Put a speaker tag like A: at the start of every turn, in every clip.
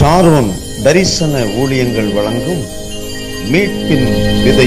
A: Sharon தரிசன ஊழியங்கள் வழங்கும் மீட்பின் விதை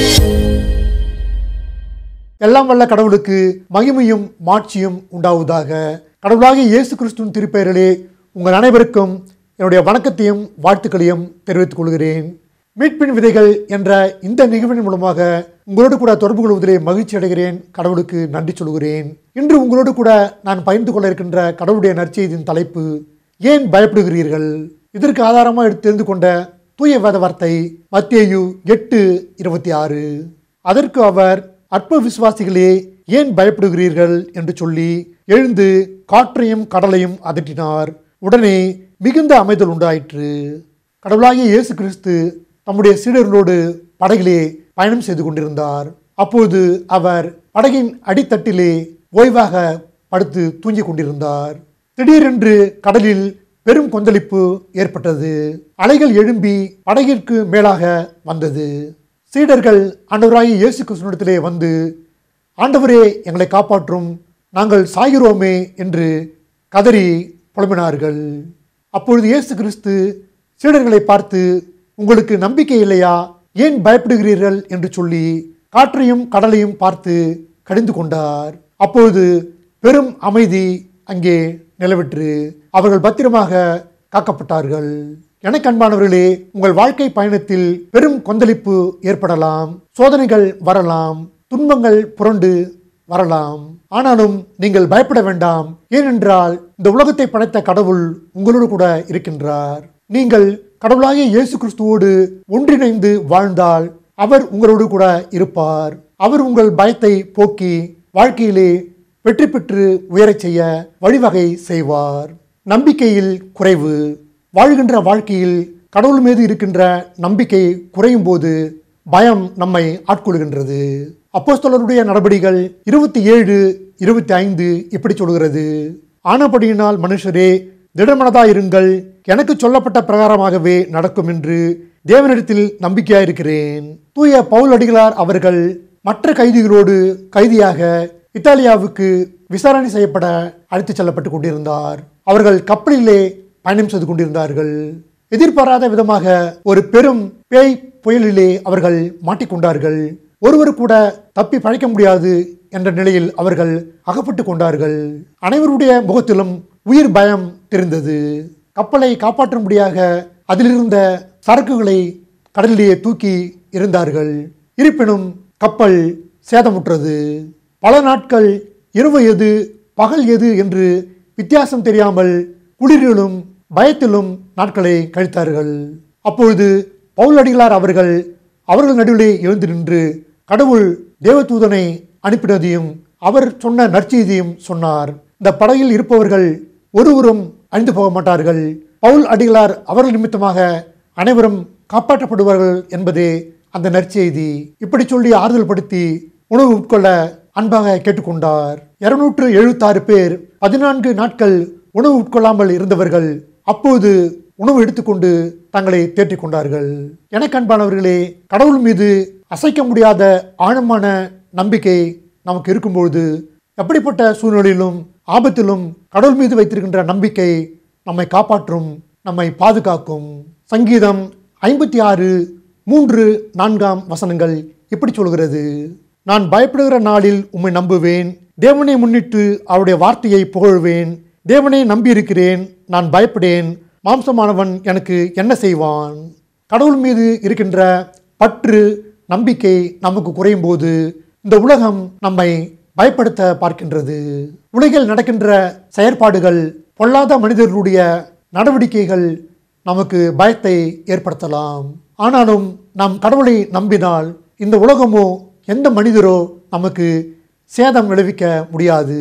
B: எல்லாம் வல்ல கடவுளுக்கு மகிமையும் மாட்சியும் உண்டாவதாக கடவுளாகிய இயேசு கிறிஸ்துவின் திருப்பெயரிலே உங்கள் அனைவருக்கும் என்னுடைய வணக்கத்தையும் வாழ்த்துக்களையும் தெரிவித்துக் கொள்கிறேன் மீட்பின் விதைகள் என்ற இந்த நிகழ்வின் மூலமாக உங்களோடு கூட தொடர்பு கொள்வதிலே மகிழ்ச்சி அடைகிறேன் கடவுளுக்கு நன்றி சொல்கிறேன் இன்று உங்களோடு கூட நான் பகிர்ந்து கொள்ள இருக்கின்ற கடவுளுடைய நற்செய்தியின் தலைப்பு ஏன் பயப்படுகிறீர்கள் இதற்கு ஆதாரமாக எடுத்து தெரிந்து கொண்ட தூய வேத வார்த்தை மத்தேயு எட்டு இருபத்தி ஆறு அதற்கு அவர் அற்ப விசுவாசிகளே ஏன் பயப்படுகிறீர்கள் என்று சொல்லி எழுந்து காற்றையும் கடலையும் அதட்டினார் உடனே மிகுந்த அமைதல் உண்டாயிற்று கடவுளாகிய இயேசு கிறிஸ்து தம்முடைய சீடர்களோடு படகிலே பயணம் செய்து கொண்டிருந்தார் அப்போது அவர் படகின் அடித்தட்டிலே ஓய்வாக படுத்து தூங்கிக் கொண்டிருந்தார் திடீரென்று கடலில் பெரும் கொந்தளிப்பு ஏற்பட்டது அலைகள் எழும்பி படகிற்கு மேலாக வந்தது சீடர்கள் ஆண்டவராகிய இயேசு கிறிஸ்துவிடத்திலே வந்து ஆண்டவரே எங்களை காப்பாற்றும் நாங்கள் சாகிறோமே என்று கதறி புலம்பினார்கள் அப்பொழுது இயேசு கிறிஸ்து சீடர்களை பார்த்து உங்களுக்கு நம்பிக்கை இல்லையா ஏன் பயப்படுகிறீர்கள் என்று சொல்லி காற்றையும் கடலையும் பார்த்து கடிந்து கொண்டார் அப்பொழுது பெரும் அமைதி அங்கே நிலவிற்று அவர்கள் பத்திரமாக காக்கப்பட்டார்கள் எனக்கு அன்பானவர்களே உங்கள் வாழ்க்கை பயணத்தில் பெரும் கொந்தளிப்பு ஏற்படலாம் சோதனைகள் வரலாம் துன்பங்கள் புரண்டு வரலாம் ஆனாலும் நீங்கள் பயப்பட வேண்டாம் ஏனென்றால் இந்த உலகத்தை படைத்த கடவுள் உங்களோடு கூட இருக்கின்றார் நீங்கள் கடவுளாகிய இயேசு கிறிஸ்துவோடு ஒன்றிணைந்து வாழ்ந்தால் அவர் உங்களோடு கூட இருப்பார் அவர் உங்கள் பயத்தை போக்கி வாழ்க்கையிலே வெற்றி பெற்று உயரச் செய்ய வழிவகை செய்வார் நம்பிக்கையில் குறைவு வாழ்கின்ற வாழ்க்கையில் கடவுள் மீது இருக்கின்ற நம்பிக்கை குறையும் போது பயம் நம்மை ஆட்கொள்கின்றது அப்போஸ்தலருடைய நடபடிகள் இருபத்தி ஏழு இருபத்தி ஐந்து இப்படி சொல்கிறது ஆனபடியினால் மனுஷரே திடமனதாயிருங்கள் எனக்கு சொல்லப்பட்ட பிரகாரமாகவே நடக்கும் என்று தேவனிடத்தில் நம்பிக்கையாயிருக்கிறேன் தூய பவுல் அடிகளார் அவர்கள் மற்ற கைதிகளோடு கைதியாக இத்தாலியாவுக்கு விசாரணை செய்யப்பட அழைத்துச் செல்லப்பட்டு கொண்டிருந்தார் அவர்கள் கப்பலிலே பயணம் செய்து கொண்டிருந்தார்கள் எதிர்பாராத விதமாக ஒரு பெரும் பேய் புயலிலே அவர்கள் மாட்டிக்கொண்டார்கள் ஒருவர் கூட தப்பி பழைக்க முடியாது என்ற நிலையில் அவர்கள் அகப்பட்டு கொண்டார்கள் அனைவருடைய முகத்திலும் உயிர் பயம் தெரிந்தது கப்பலை காப்பாற்றும்படியாக அதிலிருந்த சரக்குகளை கடலிலேயே தூக்கி இருந்தார்கள் இருப்பினும் கப்பல் சேதமுற்றது பல நாட்கள் இரவு எது பகல் எது என்று வித்தியாசம் தெரியாமல் குளிரிலும் பயத்திலும் நாட்களை கழித்தார்கள் அப்பொழுது பவுலடிகளார் அவர்கள் அவர்கள் நடுவிலே எழுந்து நின்று கடவுள் தேவதூதனை அனுப்பினதையும் அவர் சொன்ன நற்செய்தியும் சொன்னார் இந்த படகில் இருப்பவர்கள் ஒருவரும் அழிந்து போக மாட்டார்கள் பவுல் அடிகளார் அவர்கள் நிமித்தமாக அனைவரும் காப்பாற்றப்படுவார்கள் என்பதே அந்த நற்செய்தி இப்படி சொல்லி ஆறுதல் படுத்தி உணவு உட்கொள்ள அன்பாக கேட்டுக்கொண்டார் இருநூற்று எழுபத்தாறு பேர் பதினான்கு நாட்கள் உணவு உட்கொள்ளாமல் இருந்தவர்கள் அப்போது உணவு எடுத்துக்கொண்டு தங்களை தேற்றிக் கொண்டார்கள் எனக்கு அன்பானவர்களே கடவுள் மீது அசைக்க முடியாத ஆழமான நம்பிக்கை நமக்கு இருக்கும்பொழுது எப்படிப்பட்ட சூழ்நிலையிலும் ஆபத்திலும் கடவுள் மீது வைத்திருக்கின்ற நம்பிக்கை நம்மை காப்பாற்றும் நம்மை பாதுகாக்கும் சங்கீதம் ஐம்பத்தி ஆறு மூன்று நான்காம் வசனங்கள் இப்படி சொல்கிறது நான் பயப்படுகிற நாளில் உம்மை நம்புவேன் தேவனை முன்னிட்டு அவருடைய வார்த்தையை புகழ்வேன் தேவனை நம்பியிருக்கிறேன் நான் பயப்படேன் மாம்சமானவன் எனக்கு என்ன செய்வான் கடவுள் மீது இருக்கின்ற பற்று நம்பிக்கை நமக்கு குறையும் போது இந்த உலகம் நம்மை பயப்படுத்த பார்க்கின்றது உலகில் நடக்கின்ற செயற்பாடுகள் பொல்லாத மனிதர்களுடைய நடவடிக்கைகள் நமக்கு பயத்தை ஏற்படுத்தலாம் ஆனாலும் நாம் கடவுளை நம்பினால் இந்த உலகமோ எந்த மனிதரோ நமக்கு சேதம் விளைவிக்க முடியாது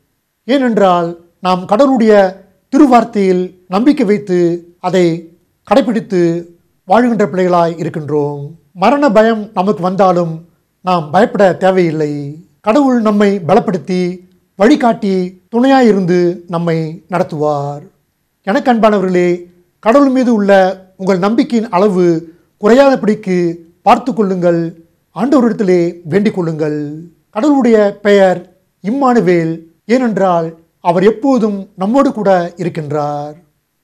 B: ஏனென்றால் நாம் கடவுளுடைய திருவார்த்தையில் நம்பிக்கை வைத்து அதை கடைபிடித்து வாழ்கின்ற பிள்ளைகளாய் இருக்கின்றோம் மரண பயம் நமக்கு வந்தாலும் நாம் பயப்பட தேவையில்லை கடவுள் நம்மை பலப்படுத்தி வழிகாட்டி துணையாயிருந்து நம்மை நடத்துவார் எனக்கு அன்பானவர்களே கடவுள் மீது உள்ள உங்கள் நம்பிக்கையின் அளவு குறையாதபடிக்கு பார்த்து கொள்ளுங்கள் ஆண்டவரிடத்திலே வேண்டிக் கொள்ளுங்கள் கடவுளுடைய பெயர் இம்மானுவேல் ஏனென்றால் அவர் எப்போதும் நம்மோடு கூட இருக்கின்றார்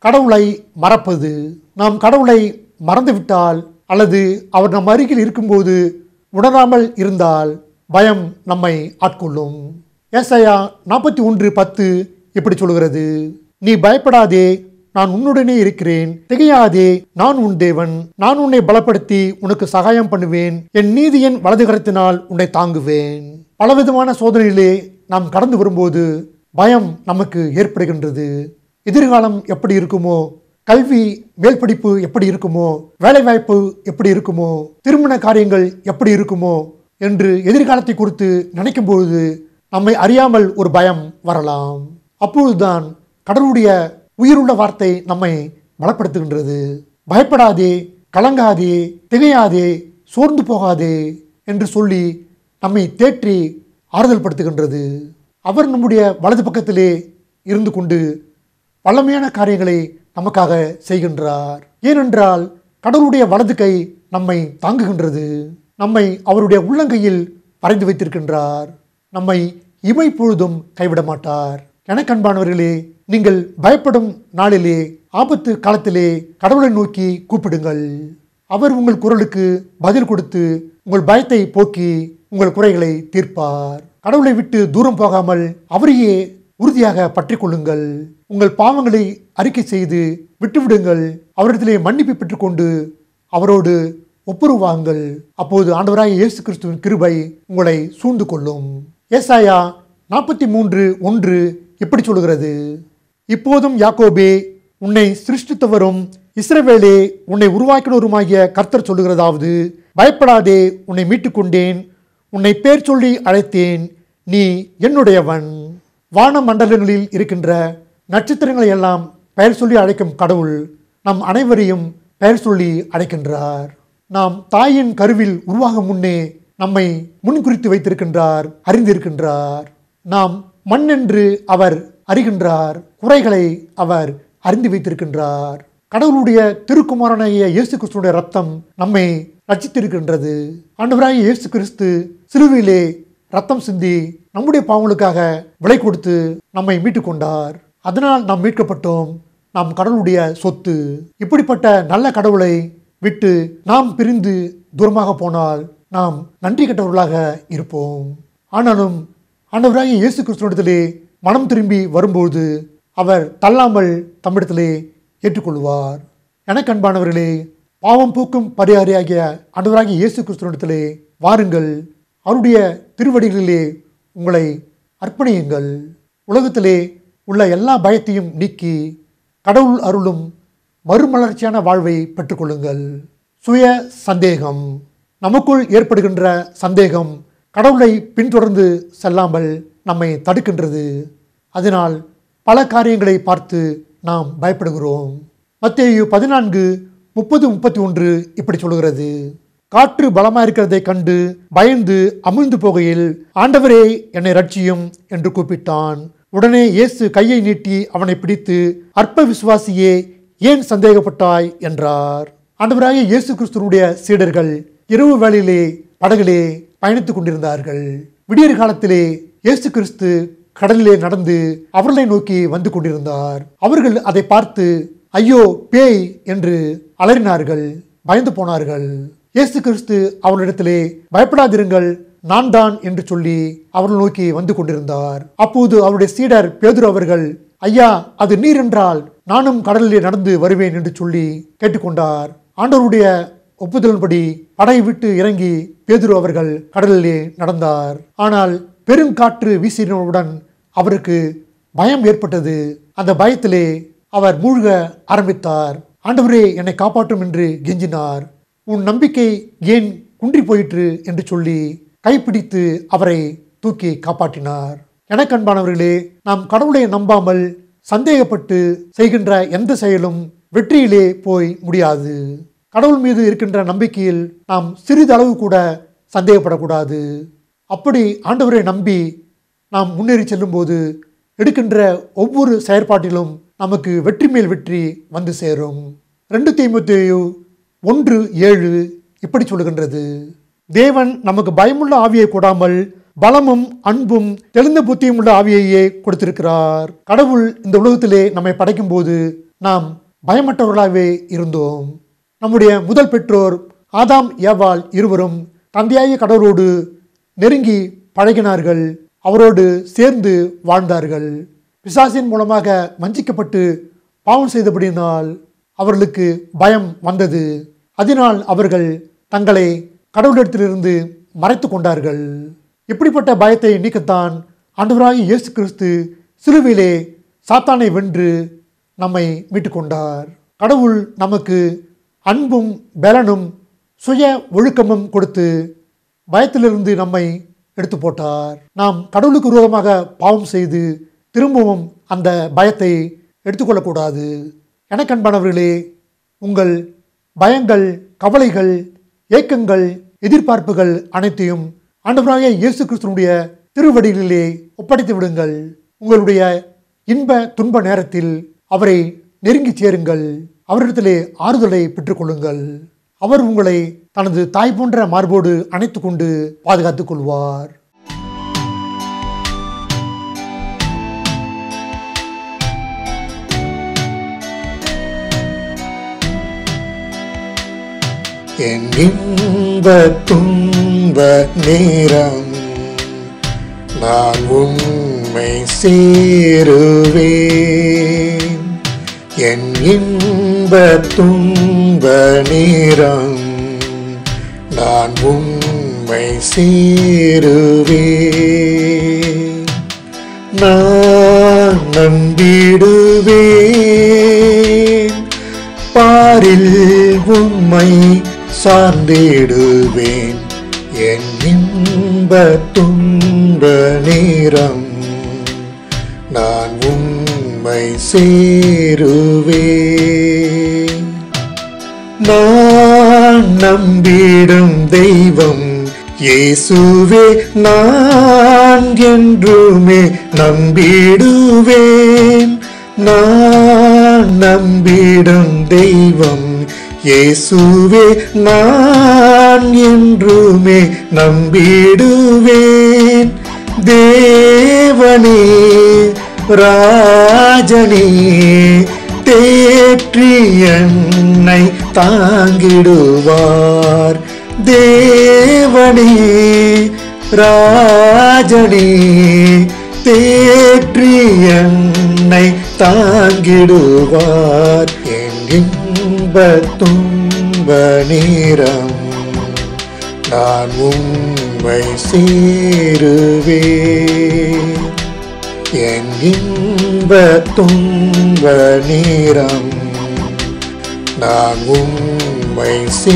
B: கடவுளை மறப்பது நாம் கடவுளை மறந்துவிட்டால் அல்லது அவர் நம் அருகில் இருக்கும்போது உணராமல் இருந்தால் பயம் நம்மை ஆட்கொள்ளும் ஏசாயா நாற்பத்தி ஒன்று பத்து இப்படி சொல்கிறது நீ பயப்படாதே நான் உன்னுடனே இருக்கிறேன் திகையாதே நான் உன் தேவன் நான் உன்னை பலப்படுத்தி உனக்கு சகாயம் பண்ணுவேன் என் நீதியின் வலது கரத்தினால் உன்னை தாங்குவேன் பலவிதமான சோதனையிலே நாம் கடந்து வரும்போது பயம் நமக்கு ஏற்படுகின்றது எதிர்காலம் எப்படி இருக்குமோ கல்வி மேல் படிப்பு எப்படி இருக்குமோ வேலைவாய்ப்பு எப்படி இருக்குமோ திருமண காரியங்கள் எப்படி இருக்குமோ என்று எதிர்காலத்தை குறித்து நினைக்கும் பொழுது நம்மை அறியாமல் ஒரு பயம் வரலாம் அப்பொழுதுதான் கடவுளுடைய உயிருள்ள வார்த்தை நம்மை பலப்படுத்துகின்றது பயப்படாதே கலங்காதே திகையாதே சோர்ந்து போகாதே என்று சொல்லி நம்மை தேற்றி ஆறுதல் படுத்துகின்றது அவர் நம்முடைய வலது பக்கத்திலே இருந்து கொண்டு வல்லமையான காரியங்களை நமக்காக செய்கின்றார் ஏனென்றால் கடவுளுடைய வலது கை நம்மை தாங்குகின்றது நம்மை அவருடைய உள்ளங்கையில் வரைந்து வைத்திருக்கின்றார் நம்மை இமை பொழுதும் கைவிட மாட்டார் எனக்கு அன்பானவர்களே நீங்கள் பயப்படும் நாளிலே ஆபத்து காலத்திலே கடவுளை நோக்கி கூப்பிடுங்கள் அவர் உங்கள் குரலுக்கு பதில் கொடுத்து உங்கள் பயத்தை போக்கி உங்கள் குறைகளை தீர்ப்பார் கடவுளை விட்டு தூரம் போகாமல் அவரையே உறுதியாக பற்றிக் கொள்ளுங்கள் உங்கள் பாவங்களை அறிக்கை செய்து விட்டுவிடுங்கள் அவரிடத்திலே மன்னிப்பு பெற்றுக்கொண்டு அவரோடு ஒப்புருவாங்கள் அப்போது ஆண்டவராகிய இயேசு கிறிஸ்துவின் கிருபை உங்களை சூழ்ந்து கொள்ளும் ஏசாயா நாற்பத்தி மூன்று ஒன்று இப்படி சொல்கிறது இப்போதும் யாக்கோபே உன்னை சிருஷ்டித்தவரும் இஸ்ரவேலே உன்னை உருவாக்கினவருமாகிய கர்த்தர் சொல்லுகிறதாவது பயப்படாதே உன்னை மீட்டுக்கொண்டேன் உன்னை பேர் சொல்லி அழைத்தேன் நீ என்னுடையவன் வான மண்டலங்களில் இருக்கின்ற நட்சத்திரங்களை எல்லாம் பெயர் சொல்லி அழைக்கும் கடவுள் நம் அனைவரையும் பெயர் சொல்லி அழைக்கின்றார் நாம் தாயின் கருவில் உருவாகும் முன்னே நம்மை முன்குறித்து வைத்திருக்கின்றார் அறிந்திருக்கின்றார் நாம் மண் என்று அவர் அறிகின்றார் குறைகளை அவர் அறிந்து வைத்திருக்கின்றார் கடவுளுடைய திருக்குமாரனாகிய இயேசு கிறிஸ்துடைய ரத்தம் நம்மை ரட்சித்திருக்கின்றது ஆண்டவராகிய இயேசு கிறிஸ்து சிலுவையிலே ரத்தம் சிந்தி நம்முடைய பாவங்களுக்காக விலை கொடுத்து நம்மை மீட்டுக் கொண்டார் அதனால் நாம் மீட்கப்பட்டோம் நாம் கடவுளுடைய சொத்து இப்படிப்பட்ட நல்ல கடவுளை விட்டு நாம் பிரிந்து தூரமாக போனால் நாம் நன்றி கெட்டவர்களாக இருப்போம் ஆனாலும் ஆண்டவராகிய இயேசு கிறிஸ்துவனிடத்திலே மனம் திரும்பி வரும்போது அவர் தள்ளாமல் தம்மிடத்திலே ஏற்றுக்கொள்வார் எனக்கு அன்பானவர்களே பாவம் பூக்கும் பரிகாரியாகிய ஆண்டவராகிய இயேசு கிறிஸ்துவனிடத்திலே வாருங்கள் அவருடைய திருவடிகளிலே உங்களை அர்ப்பணியுங்கள் உலகத்திலே உள்ள எல்லா பயத்தையும் நீக்கி கடவுள் அருளும் மறுமலர்ச்சியான வாழ்வை பெற்றுக்கொள்ளுங்கள் சுய சந்தேகம் நமக்குள் ஏற்படுகின்ற சந்தேகம் கடவுளை பின்தொடர்ந்து செல்லாமல் நம்மை தடுக்கின்றது அதனால் பல காரியங்களை பார்த்து நாம் பயப்படுகிறோம் மத்தேயு பதினான்கு முப்பது முப்பத்தி ஒன்று இப்படி சொல்கிறது காற்று பலமா இருக்கிறதை கண்டு பயந்து அமிழ்ந்து போகையில் ஆண்டவரே என்னை ரட்சியும் என்று கூப்பிட்டான் உடனே இயேசு கையை நீட்டி அவனை பிடித்து அற்ப விசுவாசியே ஏன் சந்தேகப்பட்டாய் என்றார் ஆண்டவராகிய இயேசு கிறிஸ்துவனுடைய சீடர்கள் இரவு வேளையிலே படகிலே பயணித்துக் கொண்டிருந்தார்கள் விடியற் காலத்திலே இயேசு கிறிஸ்து கடலிலே நடந்து அவர்களை நோக்கி வந்து கொண்டிருந்தார் அவர்கள் அதை பார்த்து ஐயோ பேய் என்று அலறினார்கள் பயந்து போனார்கள் இயேசு கிறிஸ்து அவர்களிடத்திலே பயப்படாதிருங்கள் நான் தான் என்று சொல்லி அவர்கள் நோக்கி வந்து கொண்டிருந்தார் அப்போது அவருடைய சீடர் பேதுரு அவர்கள் ஐயா அது நீர் என்றால் நானும் கடலிலே நடந்து வருவேன் என்று சொல்லி கேட்டுக்கொண்டார் ஆண்டவருடைய ஒப்புதலின்படி படை விட்டு இறங்கி பேதுரு அவர்கள் கடலிலே நடந்தார் ஆனால் பெருங்காற்று வீசினவுடன் அவருக்கு பயம் ஏற்பட்டது அந்த பயத்திலே அவர் மூழ்க ஆரம்பித்தார் ஆண்டவரே என்னை காப்பாற்றும் என்று கெஞ்சினார் உன் நம்பிக்கை ஏன் குன்றி போயிற்று என்று சொல்லி கைப்பிடித்து அவரை தூக்கி காப்பாற்றினார் எனக்கு அன்பானவர்களே நாம் கடவுளை நம்பாமல் சந்தேகப்பட்டு செய்கின்ற எந்த செயலும் வெற்றியிலே போய் முடியாது கடவுள் மீது இருக்கின்ற நம்பிக்கையில் நாம் சிறிதளவு கூட சந்தேகப்படக்கூடாது அப்படி ஆண்டவரை நம்பி நாம் முன்னேறி செல்லும்போது எடுக்கின்ற ஒவ்வொரு செயற்பாட்டிலும் நமக்கு வெற்றி மேல் வெற்றி வந்து சேரும் ரெண்டு தீமுத்தேயு ஒன்று ஏழு இப்படி சொல்லுகின்றது தேவன் நமக்கு பயமுள்ள ஆவியை கொடாமல் பலமும் அன்பும் தெளிந்த புத்தியும் உள்ள ஆவியையே கொடுத்திருக்கிறார் கடவுள் இந்த உலகத்திலே நம்மை படைக்கும் போது நாம் பயமற்றவர்களாகவே இருந்தோம் நம்முடைய முதல் பெற்றோர் ஆதாம் ஏவாள் இருவரும் தந்தையாகிய கடவுளோடு நெருங்கி பழகினார்கள் அவரோடு சேர்ந்து வாழ்ந்தார்கள் பிசாசின் மூலமாக வஞ்சிக்கப்பட்டு பாவம் செய்தபடியினால் அவர்களுக்கு பயம் வந்தது அதனால் அவர்கள் தங்களை கடவுளிடத்திலிருந்து மறைத்து கொண்டார்கள் இப்படிப்பட்ட பயத்தை நீக்கத்தான் ஆண்டவராகிய இயேசு கிறிஸ்து சிலுவையிலே சாத்தானை வென்று நம்மை மீட்டுக்கொண்டார் கடவுள் நமக்கு அன்பும் பலனும் சுய ஒழுக்கமும் கொடுத்து பயத்திலிருந்து நம்மை எடுத்து போட்டார் நாம் கடவுளுக்கு விரோதமாக பாவம் செய்து திரும்பவும் அந்த பயத்தை எடுத்துக்கொள்ளக்கூடாது எனக்கு அன்பானவர்களே உங்கள் பயங்கள் கவலைகள் ஏக்கங்கள் எதிர்பார்ப்புகள் அனைத்தையும் ஆண்டவராகிய இயேசு கிறிஸ்துவனுடைய திருவடிகளிலே ஒப்படைத்து விடுங்கள் உங்களுடைய இன்ப துன்ப நேரத்தில் அவரை நெருங்கி சேருங்கள் அவரிடத்திலே ஆறுதலை பெற்றுக்கொள்ளுங்கள் அவர் உங்களை தனது தாய் போன்ற மார்போடு அணைத்துக் கொண்டு பாதுகாத்துக் கொள்வார்
C: என் இன்ப துன்ப நேரம் நான் உண்மை சேருவேன் என் இன்ப துன்ப நேரம் நான் உண்மை சேருவேன் நான் நம்பிடுவேன் பாரில் உம்மை சார்ந்திடுவேன் என் இன்ப துன்ப நேரம் நான் உம்மை சேருவேன் நான் நம்பிடும் தெய்வம் இயேசுவே நான் என்றுமே நம்பிடுவேன் நான் நம்பிடும் தெய்வம் இயேசுவே நான் என்றுமே நம்பிடுவேன் தேவனே ராஜனே தேற்றி என்னை தாங்கிடுவார் தேவனே ராஜனே தேற்றி என்னை தாங்கிடுவார் என் இன்ப துன்ப நேரம் நான் உண்மை சேருவேன் என் இன்ப துன்ப நேரம் நான் உண்மை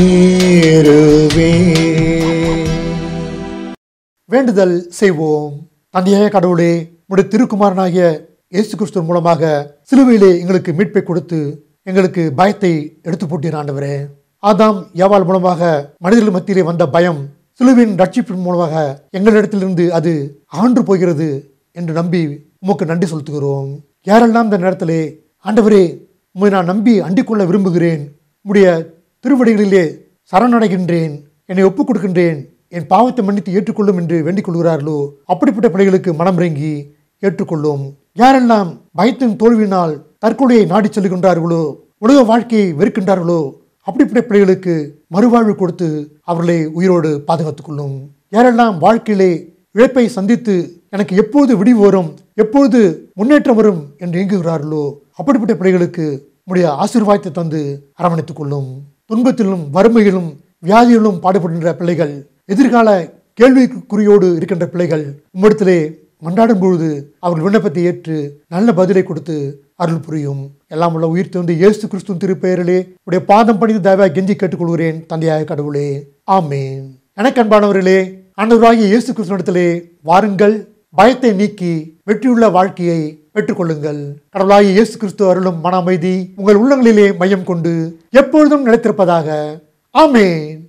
C: சேருவேன்
B: வேண்டுதல் செய்வோம் தந்தையாய கடவுளே உடைய திருக்குமாரனாகிய இயேசு கிறிஸ்துவின் மூலமாக சிலுவையிலே எங்களுக்கு மீட்பை கொடுத்து எங்களுக்கு பயத்தை எடுத்து போட்டீர் ஆண்டவரே ஆதாம் யாவால் மூலமாக மனிதர்கள் மத்தியிலே வந்த பயம் சிலுவின் ரட்சிப்பின் மூலமாக எங்களிடத்திலிருந்து அது அகன்று போகிறது என்று நம்பி உமக்கு நன்றி செலுத்துகிறோம் யாரெல்லாம் இந்த நேரத்திலே ஆண்டவரே உம்மை நான் நம்பி அண்டிக் கொள்ள விரும்புகிறேன் உம்முடைய திருவடிகளிலே சரணடைகின்றேன் என்னை ஒப்புக் கொடுக்கின்றேன் என் பாவத்தை மன்னித்து ஏற்றுக்கொள்ளும் என்று வேண்டிக் கொள்கிறார்களோ அப்படிப்பட்ட பிள்ளைகளுக்கு மனம் இறங்கி ஏற்றுக்கொள்ளும் யாரெல்லாம் பயத்தின் தோல்வியினால் தற்கொலையை நாடிச் செல்கின்றார்களோ உலக வாழ்க்கையை வெறுக்கின்றார்களோ அப்படிப்பட்ட பிள்ளைகளுக்கு மறுவாழ்வு கொடுத்து அவர்களை உயிரோடு பாதுகாத்துக் கொள்ளும் யாரெல்லாம் வாழ்க்கையிலே இழப்பை சந்தித்து எனக்கு எப்போது விடிவு வரும் எப்போது முன்னேற்றம் வரும் என்று இயங்குகிறார்களோ அப்படிப்பட்ட பிள்ளைகளுக்கு உடைய ஆசீர்வாதத்தை தந்து அரவணைத்துக் கொள்ளும் துன்பத்திலும் வறுமையிலும் வியாதியிலும் பாடுபடுகின்ற பிள்ளைகள் எதிர்கால கேள்விக்குறியோடு இருக்கின்ற பிள்ளைகள் உம்மிடத்திலே மன்றாடும் பொழுது அவர்கள் விண்ணப்பத்தை ஏற்று நல்ல பதிலை கொடுத்து அருள் புரியும் எல்லாம் உள்ள உயிர் வந்து இயேசு கிறிஸ்துவின் திருப்பெயரிலே உடைய பாதம் பணிந்து தயவாக கெஞ்சி கேட்டுக்கொள்கிறேன் தந்தையாய கடவுளே ஆமேன் எனக்கு அன்பானவர்களே ஆண்டவராகிய இயேசு கிறிஸ்துவனிடத்திலே வாருங்கள் பயத்தை நீக்கி வெற்றியுள்ள வாழ்க்கையை பெற்றுக்கொள்ளுங்கள் கடவுளாகிய இயேசு கிறிஸ்து அருளும் மன அமைதி உங்கள் உள்ளங்களிலே மையம் கொண்டு எப்பொழுதும் நிலைத்திருப்பதாக ஆமேன்